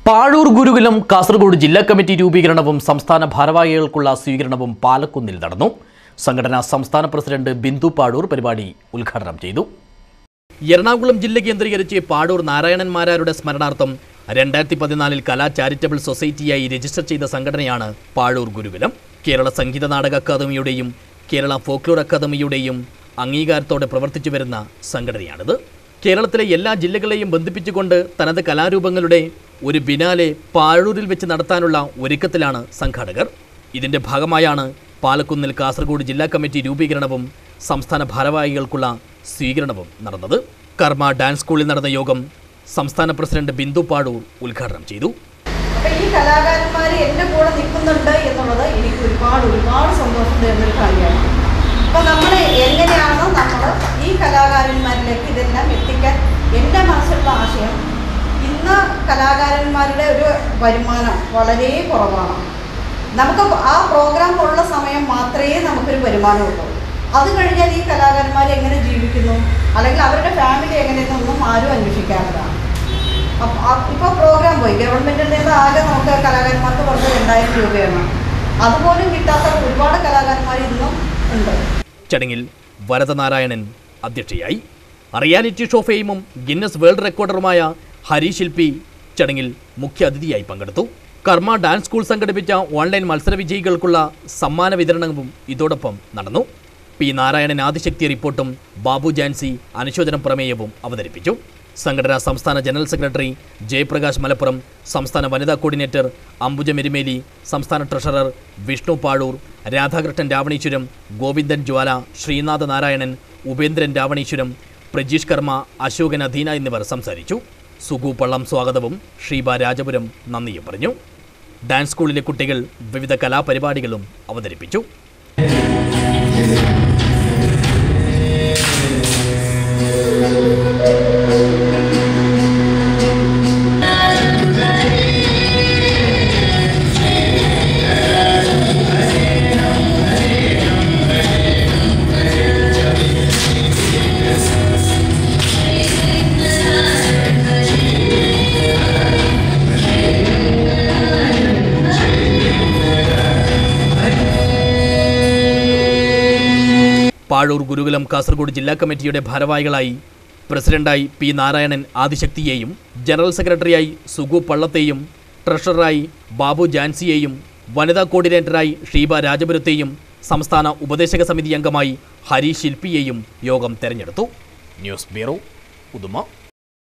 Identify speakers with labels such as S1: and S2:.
S1: പാഴൂർ ഗുരുകുലം കാസർഗോഡ് ജില്ലാ കമ്മിറ്റി രൂപീകരണവും സംസ്ഥാന ഭാരവാഹികൾക്കുള്ള സ്വീകരണവും പാലക്കുന്നിൽ നടന്നു സംഘടനാ സംസ്ഥാന പ്രസിഡന്റ് ബിന്ദു പാഴൂർ പരിപാടി ഉദ്ഘാടനം ചെയ്തു എറണാകുളം ജില്ല കേന്ദ്രീകരിച്ച് പാടൂർ നാരായണന്മാരാരുടെ സ്മരണാർത്ഥം രണ്ടായിരത്തി പതിനാലിൽ കലാ ചാരിറ്റബിൾ സൊസൈറ്റിയായി രജിസ്റ്റർ ചെയ്ത സംഘടനയാണ് പാഴൂർ ഗുരുകുലം കേരള സംഗീത നാടക അക്കാദമിയുടെയും കേരള ഫോക്ലോർ അക്കാദമിയുടെയും അംഗീകാരത്തോടെ പ്രവർത്തിച്ചു വരുന്ന സംഘടനയാണിത് കേരളത്തിലെ എല്ലാ ജില്ലകളെയും ബന്ധിപ്പിച്ചുകൊണ്ട് തനത് കലാരൂപങ്ങളുടെ ഒരു ബിനാലെ പാഴൂരിൽ വെച്ച് നടത്താനുള്ള ഒരുക്കത്തിലാണ് സംഘാടകർ ഇതിന്റെ ഭാഗമായാണ് പാലക്കുന്നിൽ കാസർഗോഡ് ജില്ലാ കമ്മിറ്റി രൂപീകരണവും സംസ്ഥാന ഭാരവാഹികൾക്കുള്ള സ്വീകരണവും നടന്നത് കർമ്മ ഡാൻസ് സ്കൂളിൽ നടന്ന യോഗം സംസ്ഥാന പ്രസിഡന്റ് ബിന്ദു പാടൂർ ഉദ്ഘാടനം ചെയ്തു
S2: അപ്പൊ ഈ കലാകാരന്മാർ എൻ്റെ കൂടെ നിൽക്കുന്നുണ്ട് എന്നുള്ളത് എനിക്ക് ഒരുപാട് ഒരുപാട് സന്തോഷം തരുന്നൊരു കാര്യമാണ് അപ്പൊ നമ്മൾ എങ്ങനെയാണോ നമ്മൾ ഈ കലാകാരന്മാരിലേക്ക് ഇതെല്ലാം എത്തിക്കാൻ എൻ്റെ മനസ്സിലുള്ള ആശയം ഇന്ന് കലാകാരന്മാരുടെ ഒരു വരുമാനം വളരെ കുറവാണ് നമുക്ക് ആ പ്രോഗ്രാം ഉള്ള സമയം മാത്രമേ നമുക്കൊരു വരുമാനമുള്ളൂ അത് കഴിഞ്ഞാൽ ഈ കലാകാരന്മാർ എങ്ങനെ ജീവിക്കുന്നു അല്ലെങ്കിൽ അവരുടെ ഫാമിലി എങ്ങനെയെന്നൊന്നും ആരും അന്വേഷിക്കാറില്ല ഇപ്പോൾ പ്രോഗ്രാം പോയി ഗവൺമെൻറ്റിൽ നിന്ന് ആകെ നമുക്ക് കലാകാരന്മാർക്ക് കൊടുത്തത് രണ്ടായിരം രൂപയാണ് അതുപോലും കിട്ടാത്ത ഒരുപാട് കലാകാരന്മാർ ഇന്നും ഉണ്ട്
S1: ചടങ്ങിൽ വരദനാരായണൻ അധ്യക്ഷയായി റിയാലിറ്റി ഷോ ഫെയിമും ഗിന്നസ് വേൾഡ് റെക്കോർഡറുമായ ഹരി ശില്പി ചടങ്ങിൽ മുഖ്യ അതിഥിയായി പങ്കെടുത്തു കർമ്മ ഡാൻസ് സ്കൂൾ സംഘടിപ്പിച്ച ഓൺലൈൻ മത്സര വിജയികൾക്കുള്ള സമ്മാന വിതരണവും ഇതോടൊപ്പം നടന്നു പി നാരായണൻ ആദിശക്തി റിപ്പോർട്ടും ബാബു ജാൻസി അനുശോചനം പ്രമേയവും അവതരിപ്പിച്ചു സംഘടനാ സംസ്ഥാന ജനറൽ സെക്രട്ടറി ജയപ്രകാശ് മലപ്പുറം സംസ്ഥാന വനിതാ കോർഡിനേറ്റർ അംബുജ മെരിമേലി സംസ്ഥാന ട്രഷറർ വിഷ്ണു പാഴൂർ രാധാകൃഷ്ണൻ രാവണീശ്വരം ഗോവിന്ദൻ ജ്വാല ശ്രീനാഥ നാരായണൻ ഉപേന്ദ്രൻ രാവണീശ്വരം പ്രജീഷ് കർമ്മ അശോകൻ അധീന എന്നിവർ സംസാരിച്ചു സുഗു പള്ളം സ്വാഗതവും ഷീബ രാജപുരം നന്ദിയും പറഞ്ഞു ഡാൻസ് സ്കൂളിലെ കുട്ടികൾ വിവിധ കലാപരിപാടികളും അവതരിപ്പിച്ചു പാഴൂർ ഗുരുകുലം കാസർഗോഡ് ജില്ലാ കമ്മിറ്റിയുടെ ഭാരവാഹികളായി പ്രസിഡന്റായി പി നാരായണൻ ആദിശക്തിയെയും ജനറൽ സെക്രട്ടറിയായി സുഗു പള്ളത്തെയും ട്രഷററായി ബാബു ജാൻസിയെയും വനിതാ കോർഡിനേറ്ററായി ഷീബ രാജപുരത്തെയും സംസ്ഥാന ഉപദേശക സമിതി അംഗമായി ഹരി ശില്പിയെയും യോഗം തെരഞ്ഞെടുത്തു ന്യൂസ് ബ്യൂറോ ഉദുമ